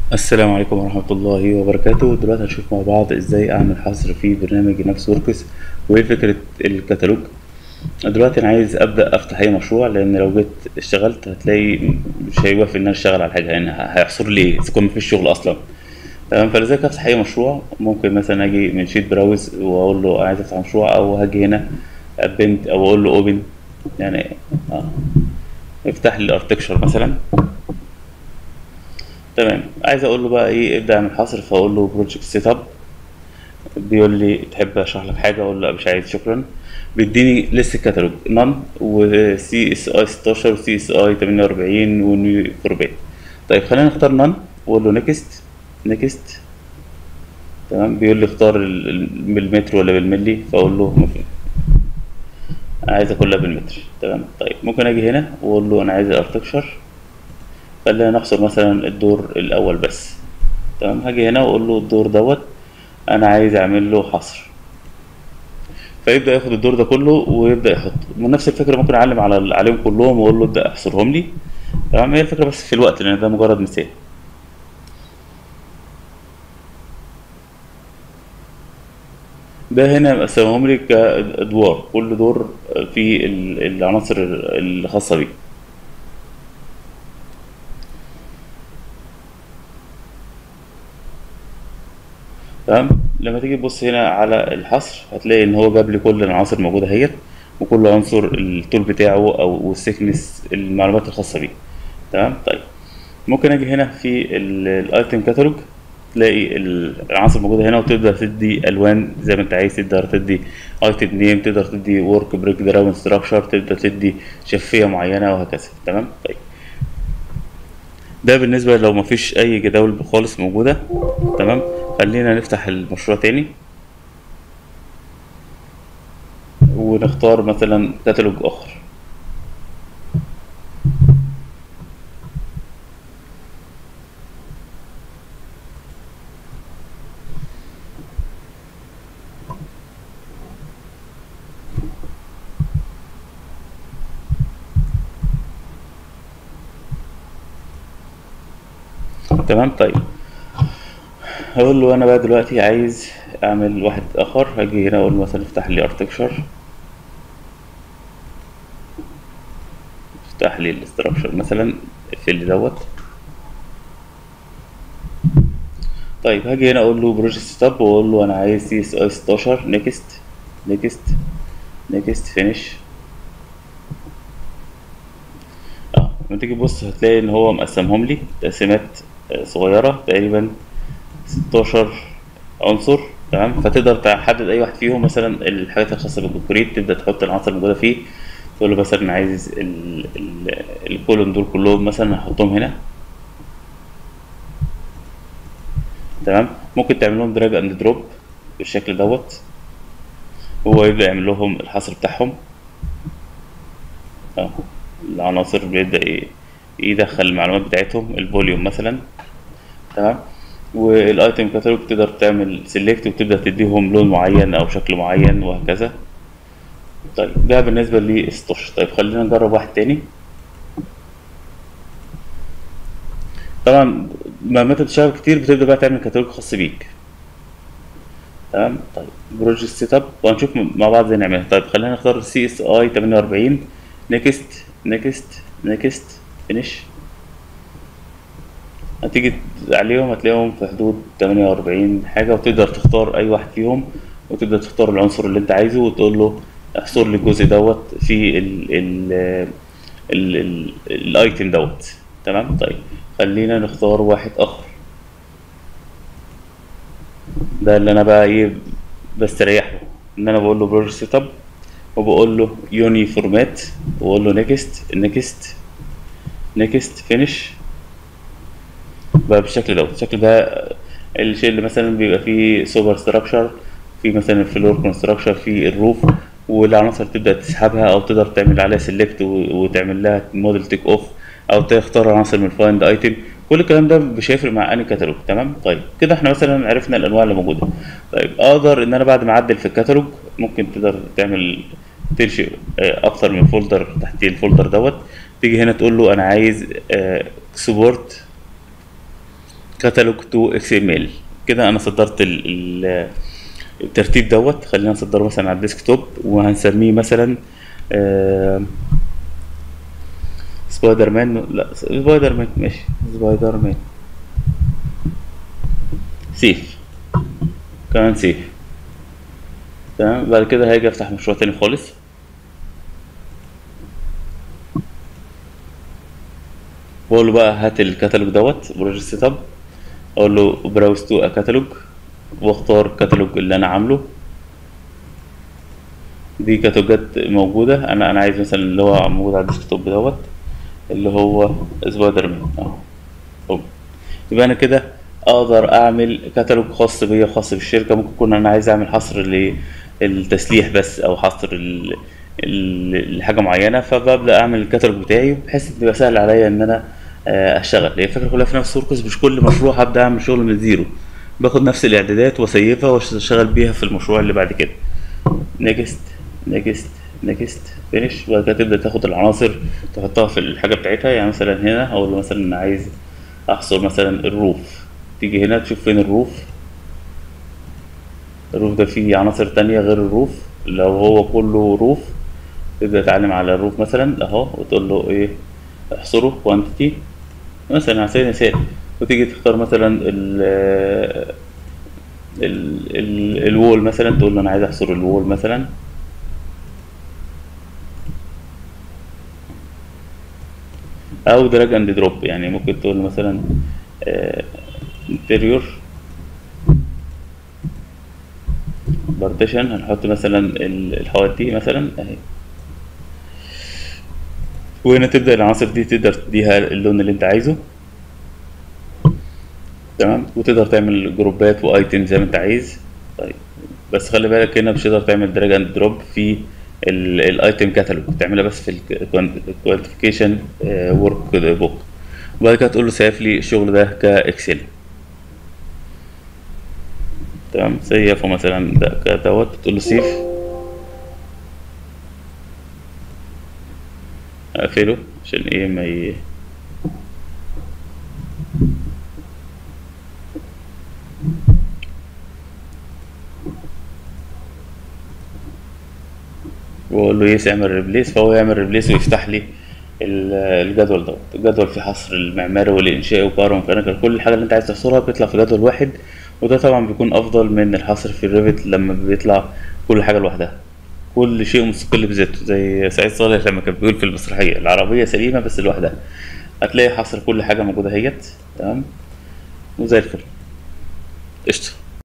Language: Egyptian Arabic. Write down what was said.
السلام عليكم ورحمة الله وبركاته دلوقتي هنشوف مع بعض ازاي اعمل حصر في برنامج نفس وركس وايه فكرة الكتالوج دلوقتي انا عايز ابدا افتح اي مشروع لان لو جيت اشتغلت هتلاقي مش هيوافق ان انا اشتغل على حاجة يعني هيحصر لي ايه اذا كان مفيش شغل اصلا تمام فلذلك افتح اي مشروع ممكن مثلا اجي من شيت براوز واقول له عايز افتح مشروع او هاجي هنا ابنت او اقول له اوبن يعني اه افتح لي الارتكشر مثلا تمام عايز اقول له بقى ايه ابدا اعمل حصر فاقول له بروجكت سيت اب بيقول لي تحب اشرح لك حاجه اقول له لا مش عايز شكرا بيديني لسه كتالوج نون وسي اس اي 16 وسي اس اي 48 ونيو فوربيت طيب خلينا نختار نون واقول له نيكست نيكست تمام بيقول لي اختار ال- ال- بالمتر ولا بالملي فاقول له مف- عايزه كلها بالمتر تمام طيب ممكن اجي هنا واقول له انا عايز الارتكشر خلينا نحصر مثلا الدور الاول بس تمام هاجي هنا واقول له الدور دوت انا عايز اعمل له حصر فيبدا ياخد الدور ده كله ويبدا يحط ونفس الفكره ممكن اعلم على عليهم كلهم واقول له ابدا احصرهم لي تمام هي الفكره بس في الوقت لان ده مجرد مثال ده هنا مقسمهم لي كادوار كل دور فيه ال- العناصر الخاصه بيه تمام لما تيجي تبص هنا على الحصر هتلاقي ان هو جاب لي كل العناصر الموجوده اهيت وكل عنصر الطول بتاعه او والسيكنس المعلومات الخاصه بيه تمام طيب ممكن اجي هنا في الايتم كاتالوج تلاقي ال- العناصر موجوده هنا وتقدر تدي الوان زي ما انت عايز تقدر تدي ايتم نيم تقدر تدي ورك بريك دراون ستراكشر تقدر تدي شفيه معينه وهكذا تمام طيب ده بالنسبه لو مفيش اي جداول خالص موجوده تمام خلينا نفتح المشروع تاني ونختار مثلا كتالوج اخر تمام طيب هقول له انا بقى دلوقتي عايز اعمل واحد اخر هاجي هنا اقول له مثلا افتح لي ارتكشر افتح لي الاستراكشر مثلا اقفل لي دوت طيب هاجي هنا اقول له بروجكت ستاب واقول له انا عايز سي اس اي 16 نيكست نيكست نيكست فينيش اه لما تيجي تبص هتلاقي ان هو مقسمهم لي تقسيمات آه، صغيره تقريبا 16 عنصر تمام فتقدر تحدد اي واحد فيهم مثلا الحاجات الخاصه بالكونكريت تبدا تحط العناصر الموجوده فيه تقول له مثلا عايز ال- ال- الكولوم دول كلهم مثلا هحطهم هنا تمام ممكن تعمل لهم دراج اند دروب بالشكل دوت هو يبدا يعمل لهم الحصر بتاعهم اه العناصر بيبدا ي- يدخل المعلومات بتاعتهم الفوليوم مثلا تمام والايتم كاتالوج تقدر تعمل سيلكت وتبدا تديهم لون معين او شكل معين وهكذا طيب ده بالنسبه لي 16 طيب خلينا نجرب واحد تاني طبعا لما انت بتشتغل كتير بتبدا بقى تعمل كتالوج خاص بيك تمام طيب بروجكت سيت اب وهنشوف مع بعض ازاي نعملها طيب خلينا نختار سي اس اي 48 نيكست نيكست نيكست فينيش هتيجي عليهم هتلاقيهم في حدود 48 حاجة وتقدر تختار أي واحد فيهم وتبدأ تختار العنصر اللي أنت عايزه وتقول له احصر لي الجزء دوت في ال ال ال ال الايتم دوت تمام طيب خلينا نختار واحد آخر ده اللي أنا بقى إيه بستريح له إن أنا بقول له بروجكت سيت اب وبقول له يوني فورمات وأقول له نيكست نيكست نيكست فينيش بقى بالشكل دوت الشكل ده الشيء اللي مثلا بيبقى فيه سوبر ستراكشر في مثلا الفلور كونستراكشر في الروف والعناصر تبدا تسحبها او تقدر تعمل عليها سيلكت وتعمل لها موديل تيك اوف او تختار عناصر من الفايند ايتم كل الكلام ده مش هيفرق مع اني كتالوج تمام طيب كده احنا مثلا عرفنا الانواع اللي موجوده طيب اقدر ان انا بعد ما اعدل في الكتالوج ممكن تقدر تعمل تنشئ آه، اكتر من فولدر تحت الفولدر دوت تيجي هنا تقول له انا عايز اكسبورت كتالوج تو اكس ام ال كده انا صدرت ال- ال- الترتيب دوت خلينا نصدره مثلا على الديسكتوب وهنسميه مثلا آه، سبايدر مان لا سبايدر مان ماشي سبايدر مان سيف كمان سيف تمام بعد كده هاجي افتح مشروع تاني خالص واقول له بقى هات الكتالوج دوت بروجكت سيت اب اقول له براوز تو كتالوج واختار الكتالوج اللي انا عامله دي كتالوجات موجودة انا انا عايز مثلا اللي هو موجود على الديسكتوب دوت اللي هو سبايدر مان اهو أهو. يبقى انا كده اقدر اعمل كتالوج خاص بيا خاص بالشركة ممكن يكون انا عايز اعمل حصر للتسليح بس او حصر ال- ال- لحاجة معينة فببدأ اعمل الكتالوج بتاعي بحيث ان يبقى سهل عليا ان انا آه، اشتغل هي الفكرة كلها في نفس وركس مش كل مشروع هبدأ اعمل شغل من زيرو باخد نفس الاعدادات واسيفها واشتغل بيها في المشروع اللي بعد كده نيكست نيكست نيكست فينيش وبعد كده تبدا تاخد العناصر تحطها في الحاجه بتاعتها يعني مثلا هنا اقول له مثلا انا عايز احصر مثلا الروف تيجي هنا تشوف فين الروف الروف ده فيه عناصر تانية غير الروف لو هو كله روف تبدا تعلم على الروف مثلا اهو وتقول له ايه احصره كوانتيتي مثلا على سبيل المثال وتيجي تختار مثلا ال ال ال الوول مثلا تقول له انا عايز احصر الوول مثلا او دراج اند دروب يعني ممكن تقول مثلا انتريور بارتيشن هنحط مثلا ال- الحوائط دي مثلا اهي وهنا تبدأ العناصر دي تقدر تديها اللون اللي انت عايزه تمام وتقدر تعمل جروبات وايتم زي ما انت عايز طيب بس خلي بالك هنا مش تقدر تعمل دراج اند دروب في الايتم كاتالوج تعملها بس في الكوانتيفيكيشن ورك بوك وبعد كده تقول له سيف لي الشغل ده كاكسل تمام سيفه مثلا ده كدوت تقول له سيف اقفله عشان ايه ما ي... واقول له يس اعمل ريبليس فهو يعمل ريبليس ويفتح لي ال- الجدول دوت الجدول فيه حصر المعماري والانشائي وكهرباء وميكانيكال كل الحاجه اللي انت عايز تحصرها بيطلع في جدول واحد وده طبعا بيكون افضل من الحصر في الريفت لما بيطلع كل حاجه لوحدها كل شيء مستقل بذاته زي سعيد صالح لما كان بيقول في المسرحيه العربيه سليمه بس لوحدها هتلاقي حصر كل حاجه موجوده اهيت تمام وزي الفل قشطه